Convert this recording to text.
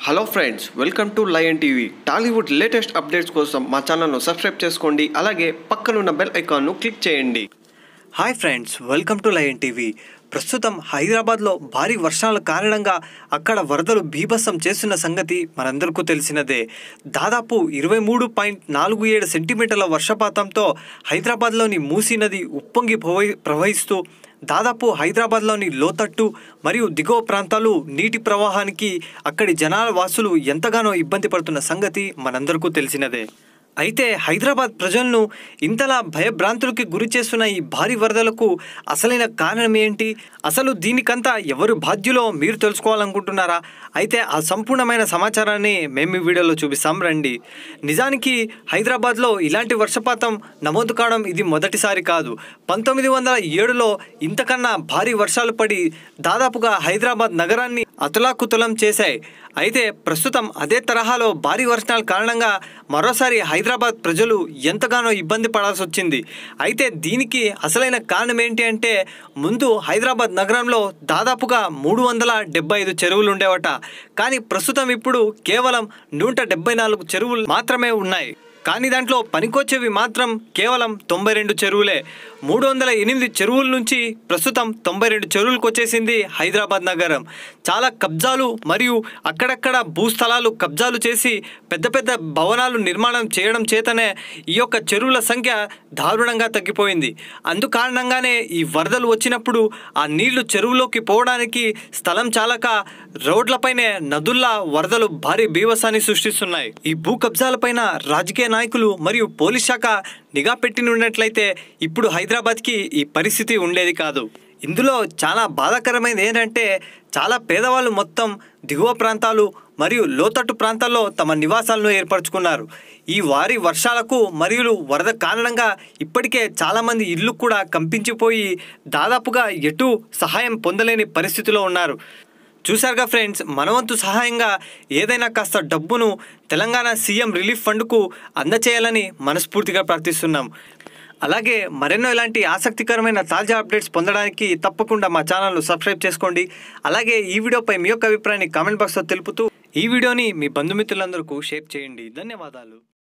hello friends welcome to Lion TV Tollywood latest updates కోసం మా ఛానల్ను సబ్స్క్రైబ్ చేసుకోండి అలాగే పక్కనున్న బెల్ ఐకాన్ను క్లిక్ చేయండి hi friends welcome to Lion TV ప్రస్తుతం హైదరాబాద్లో భారీ వర్షాల కారణంగా అక్కడ వరదలు బీభత్సం చేస్తున్న సంగతి మనందరికీ తెలిసినదే దాదాపు ఇరవై మూడు పాయింట్ నాలుగు ఏడు సెంటీమీటర్ల వర్షపాతంతో హైదరాబాద్లోని మూసీ నది ఉప్పొంగి ప్రవహి ప్రవహిస్తూ దాదాపు హైదరాబాద్లోని లోతట్టు మరియు దిగువ ప్రాంతాలు నీటి ప్రవాహానికి అక్కడి జనాల వాసులు ఎంతగానో ఇబ్బంది పడుతున్న సంగతి మనందరికీ తెలిసినదే అయితే హైదరాబాద్ ప్రజలను ఇంతలా భయభ్రాంతులకి గురి చేస్తున్న ఈ భారీ వరదలకు అసలైన కారణం ఏంటి అసలు దీనికంతా ఎవరు బాధ్యులో మీరు తెలుసుకోవాలనుకుంటున్నారా అయితే ఆ సంపూర్ణమైన సమాచారాన్ని మేము ఈ వీడియోలో చూపిస్తాం రండి నిజానికి హైదరాబాద్లో ఇలాంటి వర్షపాతం నమోదు కావడం ఇది మొదటిసారి కాదు పంతొమ్మిది వందల ఏడులో ఇంతకన్నా భారీ వర్షాలు పడి దాదాపుగా హైదరాబాద్ నగరాన్ని అతులాకుతులం చేశాయి అయితే ప్రస్తుతం అదే తరహాలో భారీ వర్షాల కారణంగా మరోసారి హైదరాబాద్ ప్రజలు ఎంతగానో ఇబ్బంది పడాల్సి వచ్చింది అయితే దీనికి అసలైన కారణం ఏంటి అంటే ముందు హైదరాబాద్ నగరంలో దాదాపుగా మూడు వందల డెబ్బై ఐదు చెరువులు ఉండేవట కానీ ప్రస్తుతం ఇప్పుడు కేవలం నూట డెబ్బై నాలుగు చెరువులు మాత్రమే ఉన్నాయి కానీ దాంట్లో పనికొచ్చేవి మాత్రం కేవలం తొంభై రెండు చెరువులే మూడు వందల ఎనిమిది చెరువుల నుంచి ప్రస్తుతం తొంభై రెండు చెరువులకు వచ్చేసింది హైదరాబాద్ నగరం చాలా కబ్జాలు మరియు అక్కడక్కడ భూస్థలాలు కబ్జాలు చేసి పెద్ద పెద్ద భవనాలు నిర్మాణం చేయడం చేతనే ఈ యొక్క చెరువుల సంఖ్య దారుణంగా తగ్గిపోయింది అందు కారణంగానే ఈ వరదలు వచ్చినప్పుడు ఆ నీళ్లు చెరువులోకి పోవడానికి స్థలం చాలక రోడ్లపైనే నదుల్లా వరదలు భారీ బీవసాన్ని సృష్టిస్తున్నాయి ఈ భూ కబ్జాలపైన రాజకీయ నాయకులు మరియు పోలీస్ శాఖ నిఘా పెట్టి ఉన్నట్లయితే ఇప్పుడు హైదరాబాద్కి ఈ పరిస్థితి ఉండేది కాదు ఇందులో చాలా బాధాకరమైనది ఏంటంటే చాలా పేదవాళ్ళు మొత్తం దిగువ ప్రాంతాలు మరియు లోతట్టు ప్రాంతాల్లో తమ నివాసాలను ఏర్పరచుకున్నారు ఈ వారి వర్షాలకు మరియు వరద కారణంగా ఇప్పటికే చాలామంది ఇల్లు కూడా కంపించిపోయి దాదాపుగా ఎటు సహాయం పొందలేని పరిస్థితిలో ఉన్నారు చూశారుగా ఫ్రెండ్స్ మనవంతు సహాయంగా ఏదైనా కాస్త డబ్బును తెలంగాణ సీఎం రిలీఫ్ ఫండ్కు అందచేయాలని మనస్ఫూర్తిగా ప్రార్థిస్తున్నాం అలాగే మరెన్నో ఇలాంటి ఆసక్తికరమైన తాజా అప్డేట్స్ పొందడానికి తప్పకుండా మా ఛానల్ను సబ్స్క్రైబ్ చేసుకోండి అలాగే ఈ వీడియోపై మీ యొక్క అభిప్రాయాన్ని కామెంట్ బాక్స్లో తెలుపుతూ ఈ వీడియోని మీ బంధుమిత్రులందరికీ షేర్ చేయండి ధన్యవాదాలు